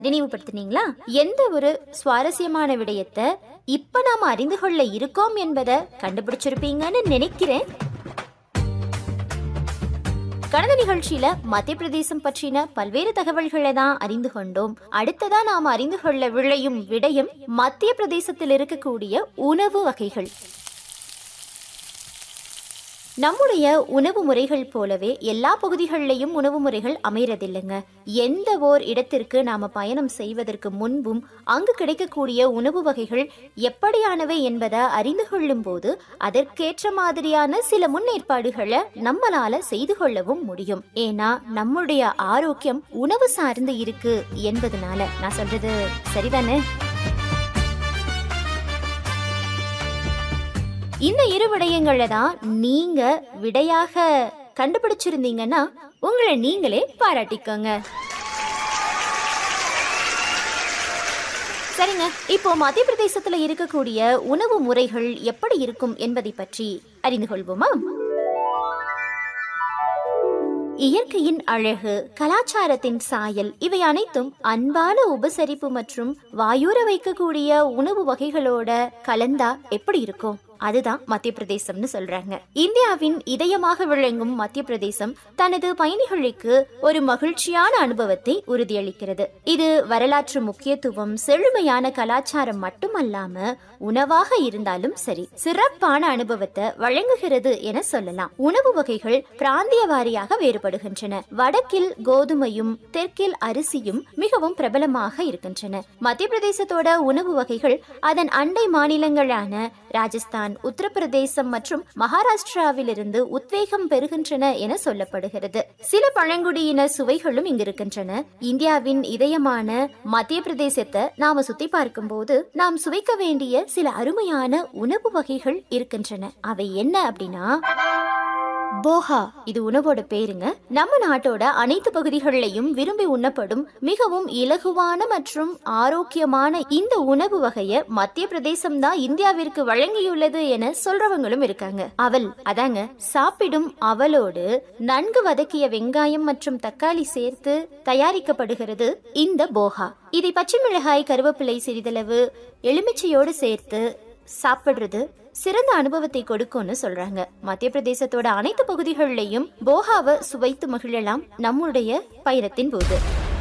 நினைவுபடுத்தினீங்களா எந்த ஒரு சுவாரஸ்யமான விடயத்தை இப்ப நாம அறிந்து கொள்ள இருக்கோம் என்பதை கண்டுபிடிச்சிருப்பீங்கன்னு நினைக்கிறேன் கடந்த நிகழ்ச்சியில மத்திய பிரதேசம் பற்றின பல்வேறு தகவல்களை தான் அறிந்து கொண்டோம் அடுத்ததா நாம் அறிந்து கொள்ள விளையும் விடயம் மத்திய பிரதேசத்தில் இருக்கக்கூடிய உணவு வகைகள் நம்முடைய உணவு முறைகள் போலவே எல்லா பகுதிகளிலையும் உணவு முறைகள் அமையறதில்லைங்க எந்த ஓர் இடத்திற்கு நாம பயணம் செய்வதற்கு முன்பும் அங்கு கிடைக்கக்கூடிய உணவு வகைகள் எப்படியானவை என்பதை அறிந்து கொள்ளும் போது அதற்கேற்ற மாதிரியான சில முன்னேற்பாடுகளை நம்மளால செய்து கொள்ளவும் முடியும் ஏன்னா நம்முடைய ஆரோக்கியம் உணவு சார்ந்து இருக்கு என்பதனால நான் சொல்றது சரிதானே இந்த இரு விடயங்களை தான் நீங்க விடையாக கண்டுபிடிச்சிருந்தீங்கன்னா உங்களை நீங்களே பாராட்டிக்கோங்க சரிங்க இப்போ மத்திய பிரதேசத்துல இருக்கக்கூடிய உணவு முறைகள் எப்படி இருக்கும் என்பதை பற்றி அறிந்து கொள்வோமா இயற்கையின் அழகு கலாச்சாரத்தின் சாயல் இவை அனைத்தும் அன்பான உபசரிப்பு மற்றும் வாயூர வைக்கக்கூடிய உணவு வகைகளோட கலந்தா எப்படி இருக்கும் அதுதான் மத்திய பிரதேசம்னு சொல்றாங்க இந்தியாவின் இதயமாக விளங்கும் மத்திய பிரதேசம் தனது பயணிகளுக்கு ஒரு மகிழ்ச்சியான அனுபவத்தை உறுதியளிக்கிறது இது வரலாற்று முக்கியத்துவம் செழுமையான கலாச்சாரம் மட்டுமல்லாம உணவாக இருந்தாலும் சரி சிறப்பான அனுபவத்தை வழங்குகிறது என சொல்லலாம் உணவு வகைகள் பிராந்திய வாரியாக வேறுபடுகின்றன வடக்கில் கோதுமையும் தெற்கில் அரிசியும் மிகவும் பிரபலமாக இருக்கின்றன மத்திய பிரதேசத்தோட உணவு வகைகள் அதன் அண்டை மாநிலங்களான ராஜஸ்தான் உத்தரப்பிரதேசம் மற்றும் மகாராஷ்டிராவிலிருந்து உத்வேகம் பெறுகின்றன என சொல்லப்படுகிறது சில பழங்குடியின சுவைகளும் இங்கு இருக்கின்றன இந்தியாவின் இதயமான மத்திய பிரதேசத்தை நாம சுத்தி பார்க்கும்போது நாம் சுவைக்க வேண்டிய சில அருமையான உணவு வகைகள் இருக்கின்றன அவை என்ன அப்படின்னா போஹா இது உணவோட பேருங்க நம்ம நாட்டோட அனைத்து பகுதிகளிலையும் விரும்பி உண்ணப்படும் மிகவும் இலகுவான மற்றும் ஆரோக்கியமான இந்த உணவு வகையை மத்திய பிரதேசம் தான் இந்தியாவிற்கு வழங்கியுள்ளது என சொல்றவங்களும் இருக்காங்க அவல் அதாங்க சாப்பிடும் அவலோடு நன்கு வதக்கிய வெங்காயம் மற்றும் தக்காளி சேர்த்து தயாரிக்கப்படுகிறது இந்த போஹா இதை பச்சை மிளகாய் கருவேப்பிலை சிறிதளவு எலுமிச்சையோடு சேர்த்து சாப்பிடுறது சிறந்த அனுபவத்தை கொடுக்கும்னு சொல்றாங்க மத்திய பிரதேசத்தோட அனைத்து பகுதிகளிலையும் போகாவை சுவைத்து மகிழலாம் நம்முடைய பயணத்தின் போது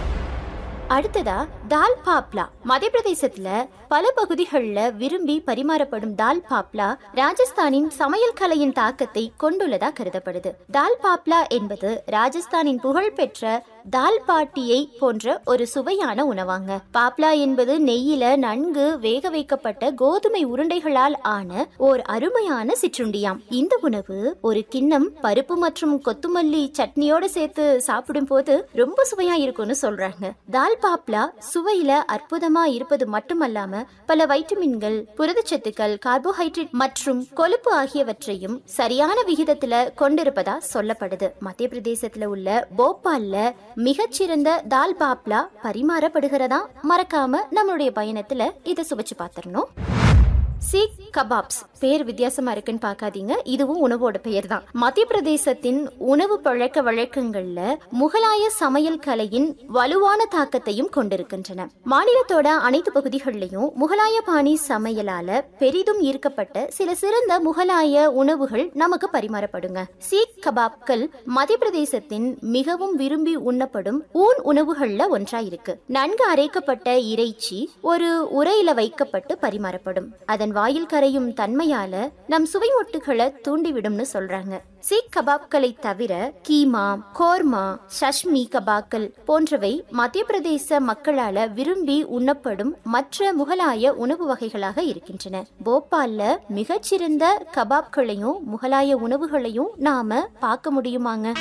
அடுத்ததா தால் பாப்லா மத்திய பிரதேசத்துல பல பகுதிகளில் விரும்பி பரிமாறப்படும் தால் பாப்லா ராஜஸ்தானின் சமையல் கலையின் தாக்கத்தை கொண்டுள்ளதா கருதப்படுது தால் பாப்லா என்பது ராஜஸ்தானின் புகழ்பெற்ற தால் பாட்டியை போன்ற ஒரு சுவையான உணவாங்க பாப்லா என்பது நெய்யில நன்கு வேக வைக்கப்பட்ட கோதுமை உருண்டைகளால் ஆன ஓர் அருமையான சிற்றுண்டியாம் இந்த உணவு ஒரு கிண்ணம் பருப்பு மற்றும் கொத்துமல்லி சட்னியோட சேர்த்து சாப்பிடும் போது ரொம்ப சுவையா இருக்கும்னு சொல்றாங்க தால் பாப்லா சுவையில அற்புதமா இருப்பது மட்டுமல்லாம பல வைட்டமின்கள் புரதச்சத்துக்கள் கார்போஹைட்ரேட் மற்றும் கொழுப்பு ஆகியவற்றையும் சரியான விகிதத்துல கொண்டிருப்பதா சொல்லப்படுது மத்திய பிரதேசத்துல உள்ள போபால்ல மிகச்சிறந்த தால் பாப்லா பரிமாறப்படுகிறதா மறக்காம நம்மளுடைய பயணத்துல இதை சுவைச்சு பார்த்திடணும் சீக் கபாப்ஸ் பேர் வித்தியாசமா இருக்குன்னு பார்க்காதீங்க இதுவும் உணவோட பெயர் தான் மத்திய பிரதேசத்தின் உணவு பழக்க வழக்கங்கள்ல முகலாய சமையல் கலையின் வலுவான தாக்கத்தையும் கொண்டிருக்கின்றன மாநிலத்தோட அனைத்து பகுதிகளிலையும் முகலாய பாணி சமையலால பெரிதும் ஈர்க்கப்பட்ட சில சிறந்த முகலாய உணவுகள் நமக்கு பரிமாறப்படுங்க சீக் கபாப்கள் மத்திய பிரதேசத்தின் மிகவும் விரும்பி உண்ணப்படும் ஊன் உணவுகள்ல ஒன்றா இருக்கு நன்கு அரைக்கப்பட்ட இறைச்சி ஒரு உரையில வைக்கப்பட்டு பரிமாறப்படும் அதன் வாயில் கரையும் தன்மையால நம் சுவை மொட்டுகளை தூண்டிவிடும்னு சொல்றாங்க சீக் கபாப்களை தவிர கீமா கோர்மா சஷ்மி கபாக்கள் போன்றவை மத்திய பிரதேச மக்களால விரும்பி உண்ணப்படும் மற்ற முகலாய உணவு வகைகளாக இருக்கின்றன போபால்ல மிகச்சிறந்த கபாப்களையும் முகலாய உணவுகளையும் நாம பார்க்க முடியுமாங்க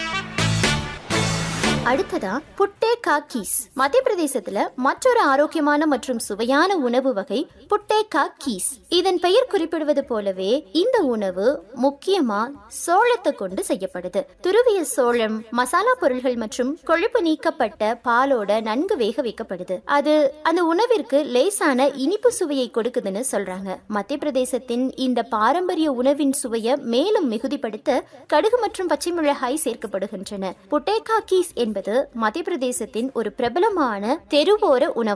அடுத்ததா புட்டே காக்கீஸ் மத்திய பிரதேசத்துல மற்றொரு ஆரோக்கியமான மற்றும் சுவையான உணவு வகை புட்டே காக்கீஸ் இதன் பெயர் குறிப்பிடுவது போலவே இந்த உணவு முக்கியமா சோளத்தை கொண்டு செய்யப்படுது துருவிய சோளம் மசாலா பொருள்கள் மற்றும் கொழுப்பு நீக்கப்பட்ட பாலோட நன்கு வேக வைக்கப்படுது அது அந்த உணவிற்கு லேசான இனிப்பு சுவையை கொடுக்குதுன்னு சொல்றாங்க மத்திய பிரதேசத்தின் இந்த பாரம்பரிய உணவின் சுவையை மேலும் மிகுதிப்படுத்த கடுகு மற்றும் பச்சை மிளகாய் சேர்க்கப்படுகின்றன புட்டேகா கீஸ் என்பது மத்திய பிரதேசத்தின் ஒரு பிரபலமான தெருவோர உணவு